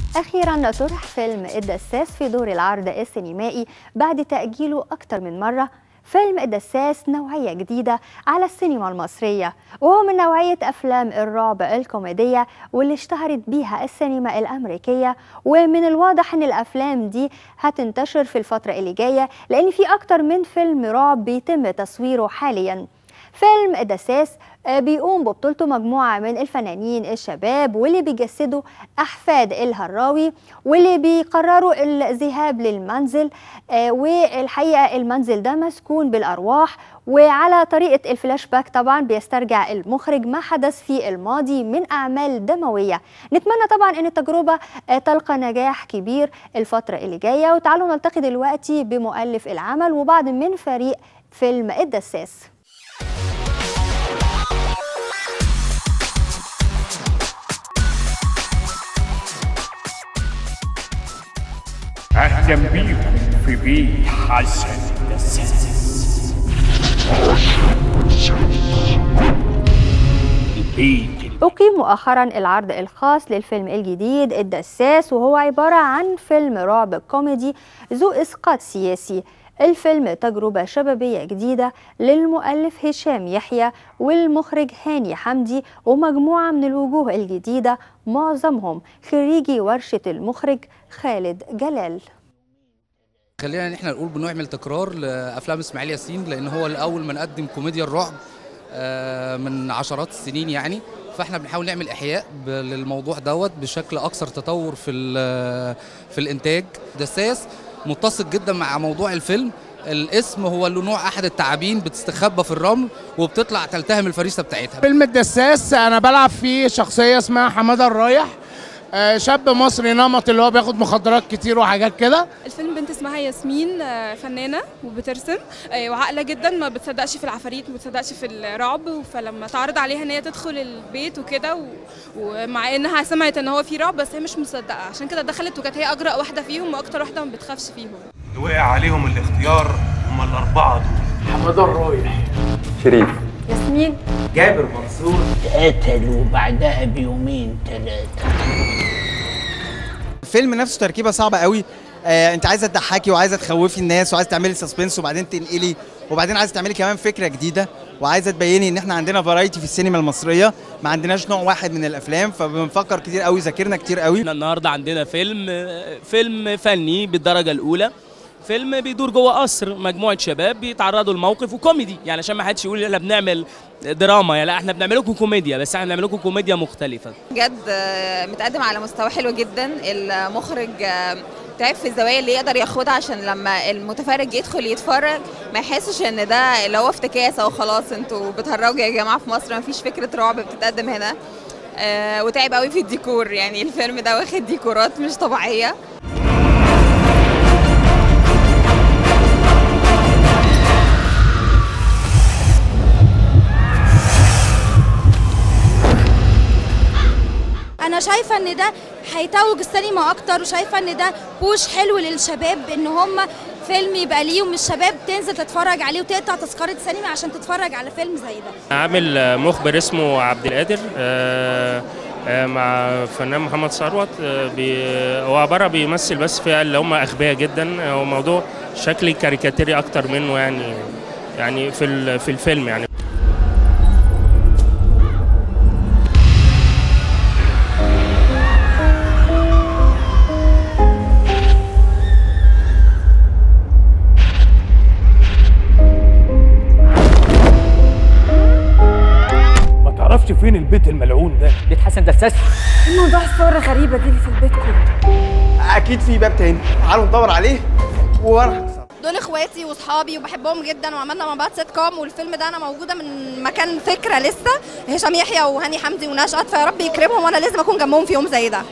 أخيرا طرح فيلم الدساس في دور العرض السينمائي بعد تأجيله أكثر من مرة فيلم الدساس نوعية جديدة على السينما المصرية وهو من نوعية أفلام الرعب الكوميدية واللي اشتهرت بيها السينما الأمريكية ومن الواضح أن الأفلام دي هتنتشر في الفترة اللي جاية لأن في أكتر من فيلم رعب بيتم تصويره حالياً فيلم الدساس بيقوم ببطولته مجموعة من الفنانين الشباب واللي بيجسدوا أحفاد الهراوي واللي بيقرروا الذهاب للمنزل والحقيقة المنزل ده مسكون بالأرواح وعلى طريقة الفلاش باك طبعا بيسترجع المخرج ما حدث في الماضي من أعمال دموية نتمنى طبعا أن التجربة تلقى نجاح كبير الفترة اللي جاية وتعالوا نلتقي دلوقتي بمؤلف العمل وبعض من فريق فيلم الدساس أهلا بيكم في بيت حسن البيت أقيم مؤخرا العرض الخاص للفيلم الجديد الدساس وهو عبارة عن فيلم رعب كوميدي ذو إسقاط سياسي الفيلم تجربة شبابية جديدة للمؤلف هشام يحيى والمخرج هاني حمدي ومجموعة من الوجوه الجديدة معظمهم خريجي ورشة المخرج خالد جلال خلينا ان احنا نقول بنعمل تكرار لافلام اسماعيل ياسين لان هو الاول من قدم كوميديا الرعب آه، من عشرات السنين يعني فاحنا بنحاول نعمل احياء ب- للموضوع دوت بشكل اكثر تطور في ال- في الانتاج دساس متسق جدا مع موضوع الفيلم الاسم هو له نوع احد التعابين بتستخبى في الرمل وبتطلع تلتهم الفريسه بتاعتها فيلم الدساس انا بلعب فيه شخصيه اسمها حماده الرايح آه، شاب مصري نمط اللي هو بياخد مخدرات كتير وحاجات كده الفيلم بنت اسمها ياسمين آه، فنانة وبترسم آه، وعاقلة جدا ما بتصدقش في العفاريت ما بتصدقش في الرعب فلما تعرض عليها ان هي تدخل البيت وكده و- ومع انها سمعت ان هو في رعب بس هي مش مصدقة عشان كده دخلت وكانت هي اجرأ واحدة فيهم واكتر واحدة ما بتخافش فيهم اللي وقع عليهم الاختيار هم الأربعة دول حماده الرايح ياسمين جابر منصور اتقتلوا بعدها بيومين ثلاثة الفيلم نفسه تركيبه صعبه قوي آه انت عايزه تضحكي وعايزه تخوفي الناس وعايزه تعملي سسبنس وبعدين تنقلي وبعدين عايزه تعملي كمان فكره جديده وعايزه تبيني ان احنا عندنا فرايتي في السينما المصريه ما عندناش نوع واحد من الافلام فبنفكر كتير قوي ذاكرنا كتير قوي احنا النهارده عندنا فيلم فيلم فني بالدرجه الاولى فيلم بيدور جوه قصر مجموعه شباب بيتعرضوا لموقف وكوميدي يعني عشان ما حدش يقول احنا بنعمل دراما يعني لا احنا بنعمل لكم كوميديا بس احنا بنعمل لكم كوميديا مختلفه بجد آه، متقدم على مستوى حلو جدا المخرج آه، تعب في الزوايا اللي يقدر ياخدها عشان لما المتفرج يدخل يتفرج ما يحسش ان ده اللي هو افتكاس او خلاص انتوا بتهرجوا يا جماعه في مصر ما فيش فكره رعب بتتقدم هنا آه، وتعب قوي في الديكور يعني الفيلم ده واخد ديكورات مش طبيعيه انا شايفه ان ده هيتوج السينما اكتر وشايفه ان ده بوش حلو للشباب ان هم فيلم يبقى ليهم الشباب تنزل تتفرج عليه وتقطع تذكره سينما عشان تتفرج على فيلم زي ده عامل مخبر اسمه عبد القادر آه، آه، مع فنان محمد ثروت آه، بي- هو عباره بيمثل بس فئه اللي هم اغبياء جدا هو موضوع شكلي كاريكاتيري اكتر منه يعني يعني في ال- في الفيلم يعني ما تعرفش فين البيت الملعون ده بيت حسن دساس موضوع الصور الغريبة دي اللي في البيت كله اكيد في باب تاني تعالوا ندور عليه وانا دول اخواتي واصحابي وبحبهم جدا وعملنا مع بعض سيت كوم والفيلم ده انا موجوده من مكان فكره لسه هشام يحيى وهاني حمدي ونشأت فيا رب يكرمهم وانا لازم اكون جنبهم في يوم زي ده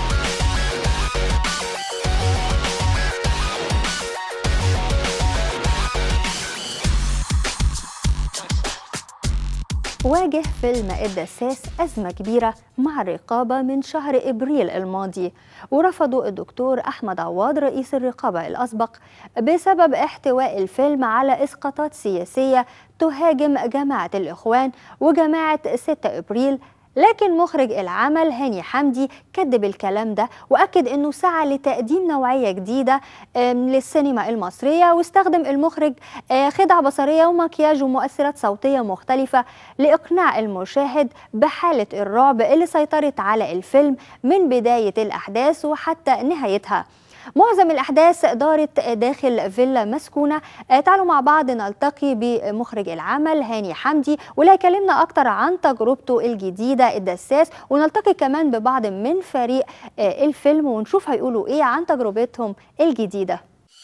واجه فيلم الدساس أزمة كبيرة مع الرقابة من شهر إبريل الماضي ورفضوا الدكتور أحمد عواد رئيس الرقابة الأسبق بسبب احتواء الفيلم على إسقاطات سياسية تهاجم جماعة الإخوان وجماعة 6 إبريل لكن مخرج العمل هاني حمدي كذب الكلام ده وأكد أنه سعى لتقديم نوعية جديدة آم، للسينما المصرية واستخدم المخرج آه، خدع بصرية ومكياج ومؤثرات صوتية مختلفة لإقناع المشاهد بحالة الرعب اللي سيطرت على الفيلم من بداية الأحداث وحتى نهايتها معظم الأحداث دارت داخل فيلا مسكونة آه، تعالوا مع بعض نلتقي بمخرج العمل هاني حمدي واللي هيكلمنا أكتر عن تجربته الجديدة الدساس ونلتقي كمان ببعض من فريق آه، الفيلم ونشوف هيقولوا إيه عن تجربتهم الجديدة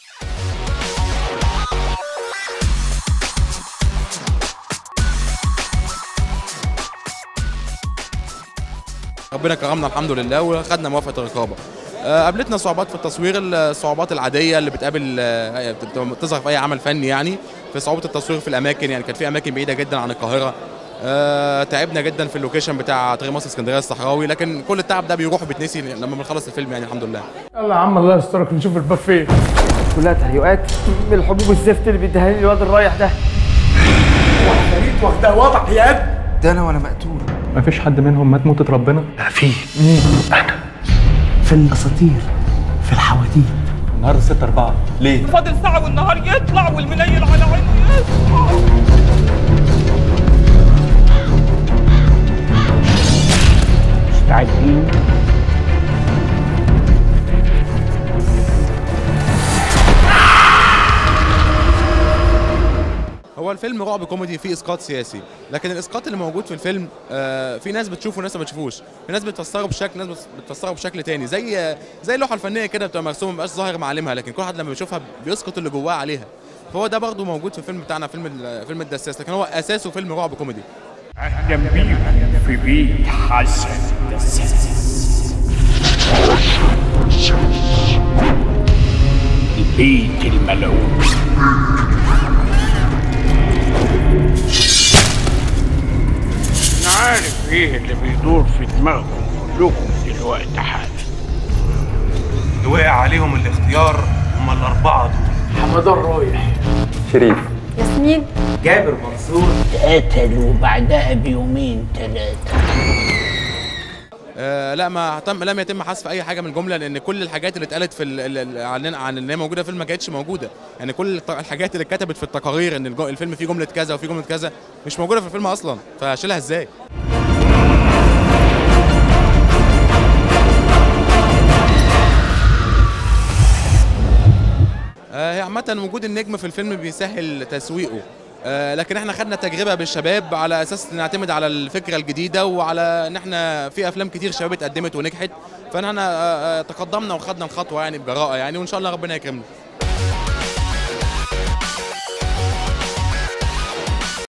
ربنا كرمنا الحمد لله وخدنا موافقه الرقابه آه، قابلتنا صعوبات في التصوير الصعوبات العاديه اللي بتقابل آه، بت- بتظهر في اي عمل فني يعني في صعوبه التصوير في الاماكن يعني كانت في اماكن بعيده جدا عن القاهره آه، تعبنا جدا في اللوكيشن بتاع طريق مصر اسكندريه الصحراوي لكن كل التعب ده بيروح وبيتنسي لما بنخلص الفيلم يعني الحمد لله يلا يا عم الله يسترك نشوف الباب فين كلها تهيؤات من الحبوب الزفت اللي بيديها لي الواد الرايح ده فريد واخدها وضع يا ابني ده انا وانا مقتول مفيش حد منهم مات موتة ربنا؟ لا في انا في الاساطير في الحواديت النهارده 6 4 ليه؟ فاضل ساعة والنهار يطلع والمنيل على عينه يصحى مستعدين هو الفيلم رعب كوميدي فيه اسقاط سياسي لكن الاسقاط اللي موجود في الفيلم آه، في ناس بتشوفه وناس ما بتشوفوش في ناس بتفسره بشكل ناس بت- بتفسره بشكل تاني زي زي اللوحه الفنيه كده بتبقى مرسومه مبقاش ظاهر معالمها لكن كل حد لما بيشوفها بيسقط اللي جواه عليها فهو ده برضه موجود في الفيلم بتاعنا فيلم ال- فيلم الدساس لكن هو اساسه فيلم رعب كوميدي اهلا بيكم في بيت حسن دساس البيت الملعون انا عارف ايه اللي بيدور في دماغكم كلكم دلوقتي حالا اللي وقع عليهم الاختيار هم الأربعة دول حمادة الرايح شريف ياسمين جابر منصور اتقتلوا بعدها بيومين ثلاثة آه لا ما تم لم يتم حذف اي حاجه من الجمله لان كل الحاجات اللي اتقالت في ال- ال- ال- عن عن ان هي موجوده في الفيلم ما كانتش موجوده يعني كل الط- الحاجات اللي اتكتبت في التقارير ان الجو- الفيلم فيه جمله كذا وفيه جمله كذا مش موجوده في الفيلم اصلا فاشيلها ازاي آه، هي عامة وجود النجم في الفيلم بيسهل تسويقه آه، لكن احنا خدنا تجربة بالشباب على اساس نعتمد على الفكرة الجديدة وعلى ان احنا في افلام كتير شباب اتقدمت ونجحت فاحنا آه، آه، تقدمنا وخدنا الخطوة يعني بجراءة يعني وان شاء الله ربنا يكرمنا